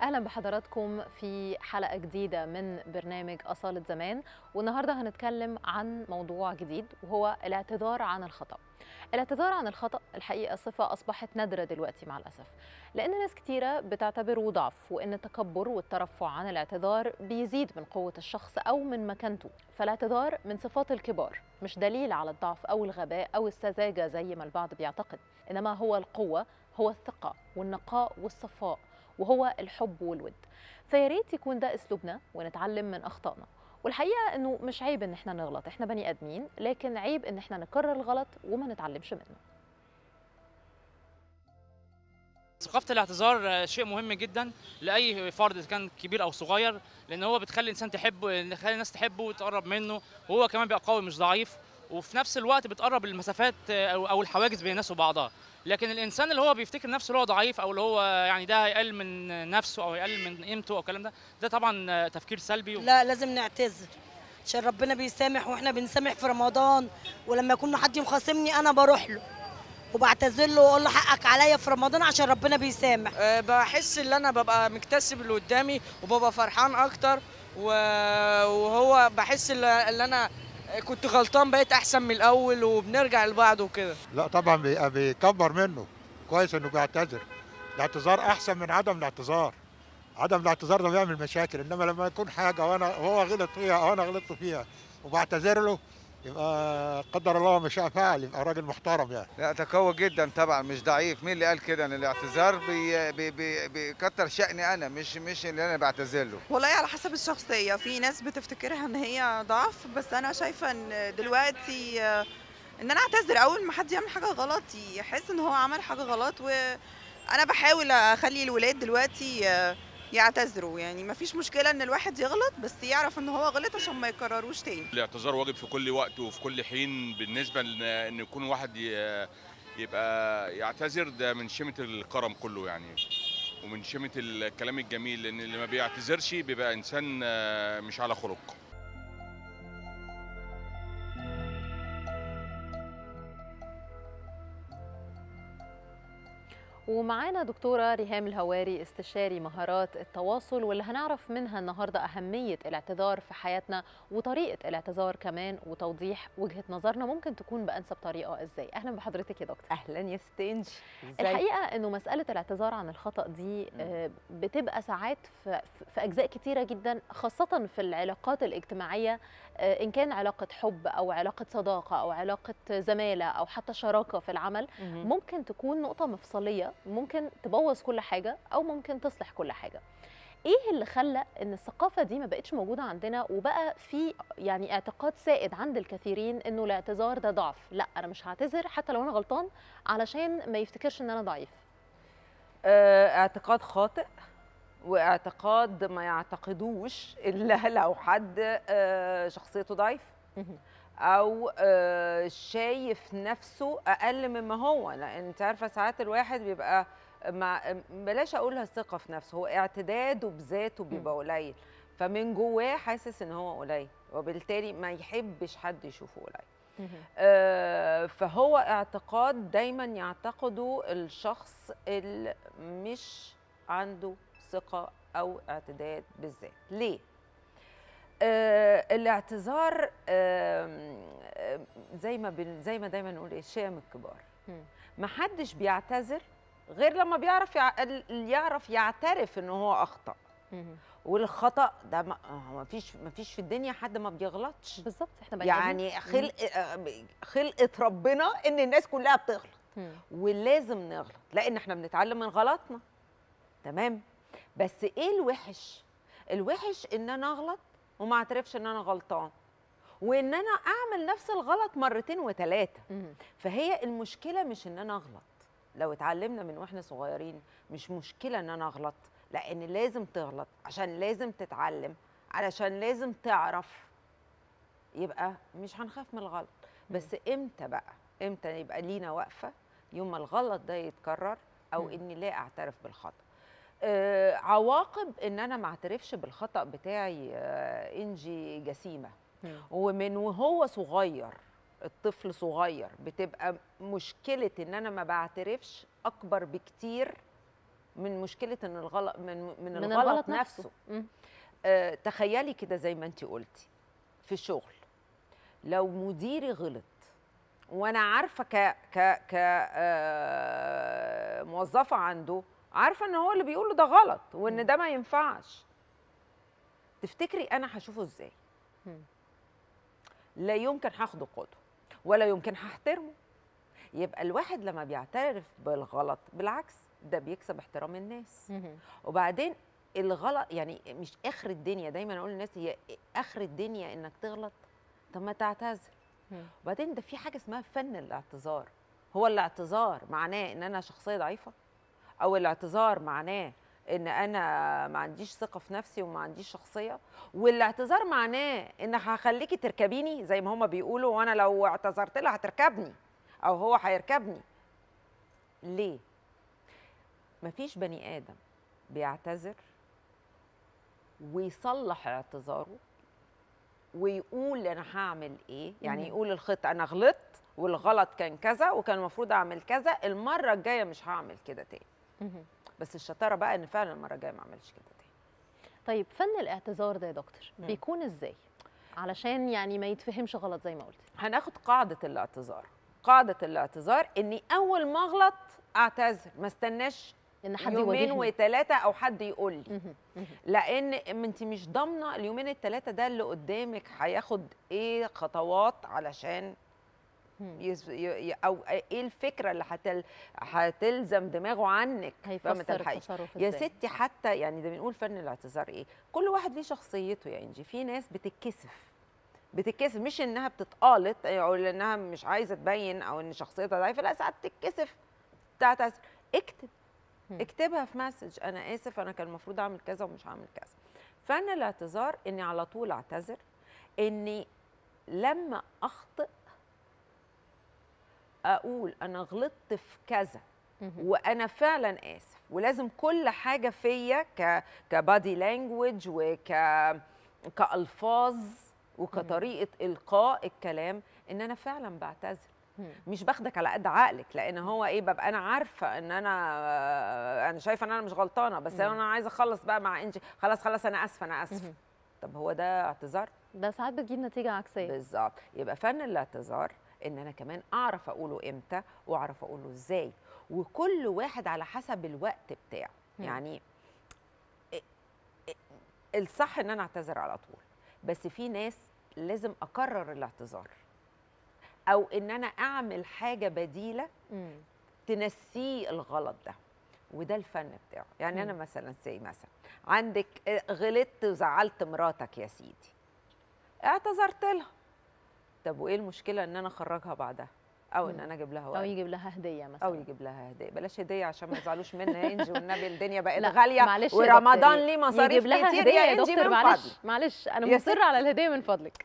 اهلا بحضراتكم في حلقه جديده من برنامج اصاله زمان والنهارده هنتكلم عن موضوع جديد وهو الاعتذار عن الخطا الاعتذار عن الخطا الحقيقه صفه اصبحت نادره دلوقتي مع الاسف لان ناس كتيره بتعتبره ضعف وان التكبر والترفع عن الاعتذار بيزيد من قوه الشخص او من مكانته فالاعتذار من صفات الكبار مش دليل على الضعف او الغباء او السذاجه زي ما البعض بيعتقد انما هو القوه هو الثقه والنقاء والصفاء وهو الحب والود فيا ريت يكون ده اسلوبنا ونتعلم من اخطائنا والحقيقه انه مش عيب ان احنا نغلط احنا بني ادمين لكن عيب ان احنا نكرر الغلط وما نتعلمش منه ثقافة الاعتذار شيء مهم جدا لأي فرد إذا كان كبير أو صغير لأن هو بتخلي الإنسان تحبه بتخلي الناس تحبه وتقرب منه وهو كمان بيبقى قوي مش ضعيف وفي نفس الوقت بتقرب المسافات أو أو الحواجز بين الناس وبعضها لكن الإنسان اللي هو بيفتكر نفسه اللي هو ضعيف أو اللي هو يعني ده هيقل من نفسه أو هيقل من قيمته أو الكلام ده ده طبعا تفكير سلبي و... لا لازم نعتذر عشان ربنا بيسامح واحنا بنسامح في رمضان ولما يكون حد مخاصمني انا بروح له وبعتذر له واقول له حقك عليا في رمضان عشان ربنا بيسامح أه بحس ان انا ببقى مكتسب اللي قدامي وببقى فرحان اكتر و- وهو بحس ان إن انا كنت غلطان بقيت احسن من الاول وبنرجع لبعض وكده لا طبعا بي- بيكبر منه كويس انه بيعتذر الاعتذار احسن من عدم الاعتذار عدم الاعتذار ده بيعمل مشاكل انما لما يكون حاجه وانا هو غلط فيها او انا غلطت فيها وبعتذر له يبقى قدر الله ما شاء فعل يبقى راجل محترم يعني لا ده قوي جدا طبعا مش ضعيف مين اللي قال كده ان الاعتذار بي بي بي بيكتر شأني انا مش مش اللي انا بعتذر له والله على حسب الشخصية في ناس بتفتكرها ان هي ضعف بس انا شايفة ان دلوقتي آه، ان انا اعتذر اول ما حد يعمل حاجة غلط يحس ان هو عمل حاجة غلط وانا بحاول اخلي الولاد دلوقتي آه، يعتذروا يعني ما فيش مشكلة ان الواحد يغلط بس يعرف ان هو غلط عشان ما يكرروش تاني الاعتذار واجب في كل وقت وفي كل حين بالنسبه لان إن يكون واحد ي- يبقى يعتذر ده من شيمه الكرم كله يعني ومن شيمه الكلام الجميل لان اللي ما بيعتذرش بيبقى انسان آه، مش على خلق ومعانا دكتورة ريهام الهواري استشاري مهارات التواصل واللي هنعرف منها النهاردة أهمية الاعتذار في حياتنا وطريقة الاعتذار كمان وتوضيح وجهة نظرنا ممكن تكون بأنسب طريقة إزاي أهلا بحضرتك يا دكتور اهلا يا ستينج الحقيقة أنه مسألة الاعتذار عن الخطأ دي آه، بتبقى ساعات في, في أجزاء كتيرة جدا خاصة في العلاقات الاجتماعية آه، إن كان علاقة حب أو علاقة صداقة أو علاقة زمالة أو حتى شراكة في العمل ممكن تكون نقطة مفصلية ممكن تبوظ كل حاجة أو ممكن تصلح كل حاجة ايه اللي خلى ان الثقافه دي ما بقتش موجوده عندنا وبقى في يعني اعتقاد سائد عند الكثيرين انه الاعتذار ده ضعف لا انا مش هعتذر حتى لو انا غلطان علشان ما يفتكرش ان انا ضعيف آه اعتقاد خاطئ واعتقاد ما يعتقدوش الا لو حد آه شخصيته ضعيف او آه شايف نفسه اقل مما هو لان انت عارفه ساعات الواحد بيبقى مع بلاش اقولها الثقه في نفسه هو اعتداده بذاته بيبقى قليل فمن جواه حاسس ان هو قليل وبالتالي ما يحبش حد يشوفه قليل آه، فهو اعتقاد دايما يعتقده الشخص اللي مش عنده ثقة أو اعتداد بالذات ليه؟ آه الاعتذار آم، آم، زي ما بن زي ما دايما نقول ايه شام الكبار مم. محدش بيعتذر غير لما بيعرف يع... يعرف يعترف ان هو اخطا والخطا ده ما هو مفيش مفيش في الدنيا حد ما بيغلطش بالظبط احنا بني يعني آدمين. خلق خلقه ربنا ان الناس كلها بتغلط مم. ولازم نغلط لان احنا بنتعلم من غلطنا تمام بس ايه الوحش الوحش ان انا اغلط وما اعترفش ان انا غلطان وان انا اعمل نفس الغلط مرتين وثلاثه مم. فهي المشكله مش ان انا اغلط لو اتعلمنا من واحنا صغيرين مش مشكله ان انا اغلط لان لازم تغلط عشان لازم تتعلم علشان لازم تعرف يبقى مش هنخاف من الغلط بس امتى بقى امتى يبقى لينا وقفه يوم ما الغلط ده يتكرر او مم. اني لا اعترف بالخطا آه عواقب ان انا ما اعترفش بالخطا بتاعي آه انجي جسيمه مم. ومن وهو صغير الطفل صغير بتبقى مشكله ان انا ما بعترفش اكبر بكتير من مشكله ان الغلط من من, من الغلط, الغلط نفسه, نفسه. مم. آه تخيلي كده زي ما انت قلتي في الشغل لو مديري غلط وانا عارفه ك ك ك آه موظفه عنده عارفه ان هو اللي بيقوله ده غلط وان ده ما ينفعش تفتكري انا هشوفه ازاي مم. لا يمكن هاخده قدوه ولا يمكن هحترمه يبقى الواحد لما بيعترف بالغلط بالعكس ده بيكسب احترام الناس مهم. وبعدين الغلط يعني مش اخر الدنيا دايما اقول للناس هي اخر الدنيا انك تغلط طب ما تعتذر مم. وبعدين ده في حاجه اسمها فن الاعتذار هو الاعتذار معناه ان انا شخصيه ضعيفه او الاعتذار معناه ان انا ما عنديش ثقه في نفسي وما عنديش شخصيه والاعتذار معناه ان هخليكي تركبيني زي ما هما بيقولوا وانا لو اعتذرت لها هتركبني او هو هيركبني ليه مفيش بني ادم بيعتذر ويصلح اعتذاره ويقول انا هعمل ايه يعني مم. يقول الخطه انا غلطت والغلط كان كذا وكان المفروض اعمل كذا المره الجايه مش هعمل كده تاني مهم. بس الشطاره بقى ان فعلا المره الجايه ما اعملش كده تاني طيب فن الاعتذار ده يا دكتور مم. بيكون ازاي علشان يعني ما يتفهمش غلط زي ما قلت هناخد قاعده الاعتذار قاعده الاعتذار اني اول ما اغلط اعتذر ما استناش ان حد يومين يواجهني وثلاثه او حد يقول لي مهم. مهم. لان ما انت مش ضامنه اليومين الثلاثه ده اللي قدامك هياخد ايه خطوات علشان مم. يز... ي... ي... او ايه الفكره اللي هتل... هتلزم دماغه عنك فما هيفسر تلحقيش التصرف يا ازاي ستي حتى يعني ده بنقول فن الاعتذار ايه كل واحد ليه شخصيته يا انجي في ناس بتتكسف بتتكسف مش انها بتتقالط او انها مش عايزه تبين او ان شخصيتها ضعيفه لا ساعات تتكسف تعتذر اكتب مم. اكتبها في مسج انا اسف انا كان المفروض اعمل كذا ومش هعمل كذا فن الاعتذار اني على طول اعتذر اني لما اخطئ اقول انا غلطت في كذا مهم. وانا فعلا اسف ولازم كل حاجه فيا ك كبادي لانجوج وك كالفاظ وكطريقه القاء الكلام ان انا فعلا بعتذر مم. مش باخدك على قد عقلك لان هو ايه ببقى انا عارفه ان انا انا شايفه ان انا مش غلطانه بس مم. انا عايزه اخلص بقى مع انجي خلاص خلاص انا اسفه انا اسفه مهم. طب هو ده اعتذار ده ساعات بتجيب نتيجه عكسيه بالظبط يبقى فن الاعتذار ان انا كمان اعرف اقوله امتى واعرف اقوله ازاي وكل واحد على حسب الوقت بتاعه مم. يعني ا- ا- الصح ان انا اعتذر على طول بس في ناس لازم اكرر الاعتذار او ان انا اعمل حاجه بديله مم. تنسيه الغلط ده وده الفن بتاعه يعني انا مم. مثلا زي مثلا عندك آه، غلطت وزعلت مراتك يا سيدي اعتذرت لها طب وايه المشكله ان انا اخرجها بعدها او ان مم. انا اجيب لها او ورد يجيب لها هديه مثلا او يجيب لها هديه بلاش هديه عشان ما يزعلوش مني يا انجي والنبي الدنيا بقت لا، غاليه معلش يا ورمضان دكتور، ليه مصاريف يجيب لها كتير هديه يا يا انجي دكتور من معلش فضلك معلش انا يا مصره ست. على الهديه من فضلك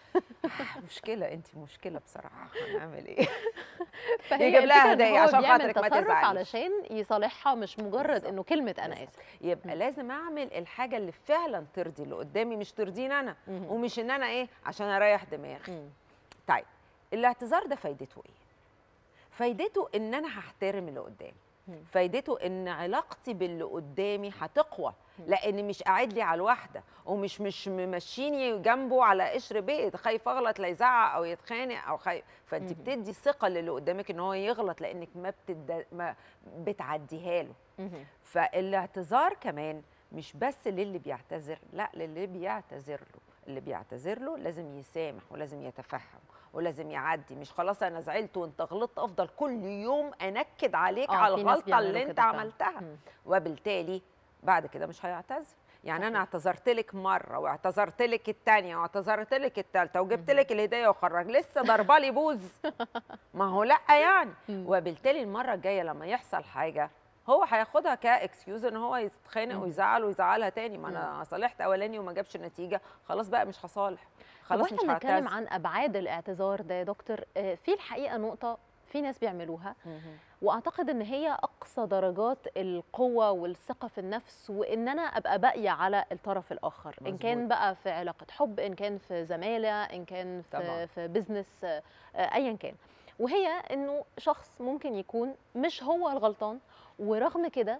مشكله انت مشكله بصراحه هنعمل ايه فهي يجيب لها الفكرة إن هدية هو عشان بيعمل خاطرك ما تصرف تزعليش. علشان يصالحها مش مجرد بالظبط. انه كلمه انا بالظبط. اسف يبقى مم. لازم اعمل الحاجه اللي فعلا ترضي اللي قدامي مش ترضيني انا مهم. ومش ان انا ايه عشان اريح دماغي مم. طيب الاعتذار ده فايدته ايه فايدته ان انا هحترم اللي قدامي مم. فايدته ان علاقتي باللي قدامي هتقوى مم. لان مش قاعد لي على الواحده ومش مش ممشيني جنبه على قشر بيت خايف اغلط لا يزعق او يتخانق او خايف فانت مم. بتدي ثقه للي قدامك ان هو يغلط لانك ما, بتد... ما بتعديها له مهم. فالاعتذار كمان مش بس للي بيعتذر لا للي بيعتذر له اللي بيعتذر له لازم يسامح ولازم يتفهم ولازم يعدي مش خلاص انا زعلت وانت غلطت افضل كل يوم انكد عليك آه، على في ناس الغلطه بيعملوا اللي كده انت فعلاً. عملتها مم. وبالتالي بعد كده مش هيعتذر يعني انا صحيح. اعتذرت لك مره واعتذرت لك الثانيه واعتذرت لك الثالثه وجبت مهم. لك الهديه وخرج لسه ضربه لي بوز ما هو لا يعني مم. وبالتالي المره الجايه لما يحصل حاجه هو هياخدها كاكسكيوز ان هو يتخانق مم. ويزعل ويزعلها تاني ما انا صالحت اولاني وما جابش نتيجه خلاص بقى مش هصالح خلاص طب مش واحنا بنتكلم هعتذر عن ابعاد الاعتذار ده يا دكتور آه، في الحقيقه نقطه في ناس بيعملوها مهم. واعتقد ان هي اقصى درجات القوه والثقه في النفس وان انا ابقى باقيه على الطرف الاخر ان كان مظبوط. بقى في علاقه حب ان كان في زماله ان كان طبعاً. في في بزنس آه، آه، ايا كان وهي انه شخص ممكن يكون مش هو الغلطان ورغم كده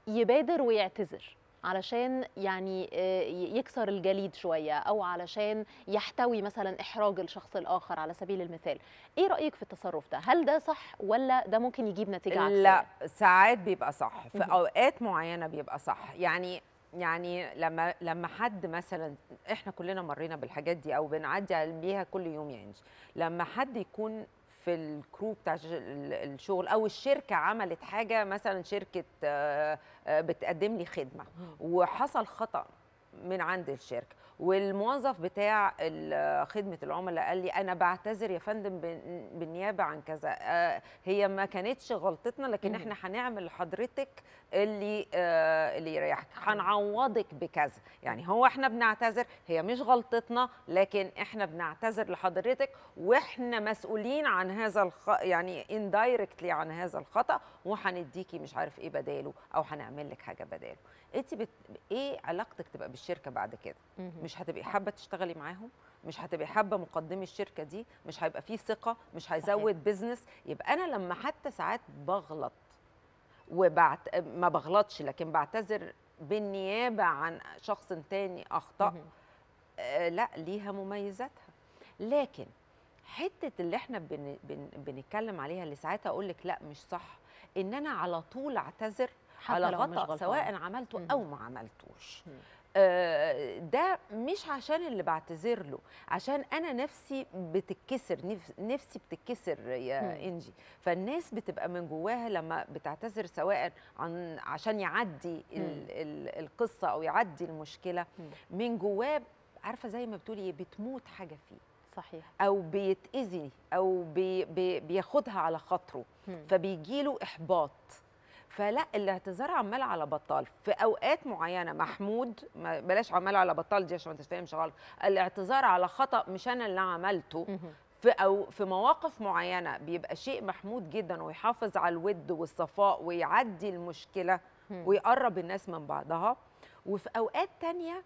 يبادر ويعتذر علشان يعني آه، ي- يكسر الجليد شويه او علشان يحتوي مثلا احراج الشخص الاخر على سبيل المثال ايه رايك في التصرف ده هل ده صح ولا ده ممكن يجيب نتيجه عكسيه لا ساعات بيبقى صح في مهم. اوقات معينه بيبقى صح يعني يعني لما لما حد مثلا احنا كلنا مرينا بالحاجات دي او بنعدي على- بيها كل يوم يعني لما حد يكون في الكرو بتاع الش- ال- الشغل او الشركه عملت حاجه مثلا شركه آه، آه، بتقدم لي خدمه وحصل خطا من عند الشركه والموظف بتاع ال- خدمه العملاء قال لي انا بعتذر يا فندم بن- بالنيابه عن كذا آه، هي ما كانتش غلطتنا لكن مهم. احنا هنعمل لحضرتك اللي آه، اللي يريحك هنعوضك بكذا يعني هو احنا بنعتذر هي مش غلطتنا لكن احنا بنعتذر لحضرتك واحنا مسؤولين عن هذا الخ... يعني اندايركتلي عن هذا الخطا وهنديكي مش عارف ايه بداله او هنعمل لك حاجه بداله انت بت... ايه علاقتك تبقى بالشركه بعد كده مهم. مش هتبقي حابه تشتغلي معاهم مش هتبقي حابه مقدمي الشركه دي مش هيبقى فيه ثقه مش هيزود بيزنس يبقى انا لما حتى ساعات بغلط وبعت ما بغلطش لكن بعتذر بالنيابه عن شخص تاني اخطا مهم. آه لا ليها مميزاتها لكن حته اللي احنا بن بن بنتكلم عليها اللي ساعات اقول لك لا مش صح ان انا على طول اعتذر حتى على لو مش غلطه غلطان. سواء عملته مهم. او ما عملتوش مم. آه، ده مش عشان اللي بعتذر له عشان انا نفسي بتتكسر نفس- نفسي بتتكسر يا مم. انجي فالناس بتبقى من جواها لما بتعتذر سواء عن عشان يعدي ال ال القصه او يعدي المشكله مم. من جواه عارفه زي ما بتقولي إيه، بتموت حاجه فيه صحيح او بيتاذي او بي بي بياخدها على خاطره مم. فبيجيله احباط فلا الاعتذار عمال على بطال في اوقات معينه محمود ما بلاش عمال على بطال دي عشان ما تتفهمش غلط الاعتذار على خطا مش انا اللي عملته مهم. في او في مواقف معينه بيبقى شيء محمود جدا ويحافظ على الود والصفاء ويعدي المشكله مم. ويقرب الناس من بعضها وفي اوقات تانية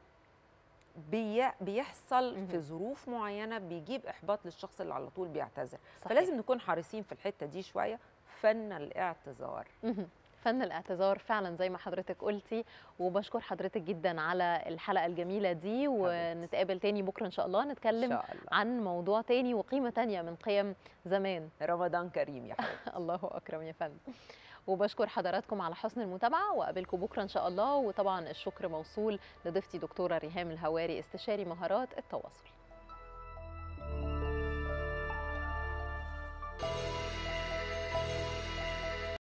بي بيحصل في مهم. ظروف معينه بيجيب احباط للشخص اللي على طول بيعتذر صحيح. فلازم نكون حريصين في الحته دي شويه فن الاعتذار مهم. فن الاعتذار فعلا زي ما حضرتك قلتي وبشكر حضرتك جدا على الحلقه الجميله دي ونتقابل تاني بكره ان شاء الله ان نتكلم شاء الله عن موضوع تاني وقيمه تانيه من قيم زمان رمضان كريم يا حبيبي الله اكرم يا فندم وبشكر حضراتكم على حسن المتابعه واقابلكم بكره ان شاء الله وطبعا الشكر موصول لضيفتي دكتوره ريهام الهواري استشاري مهارات التواصل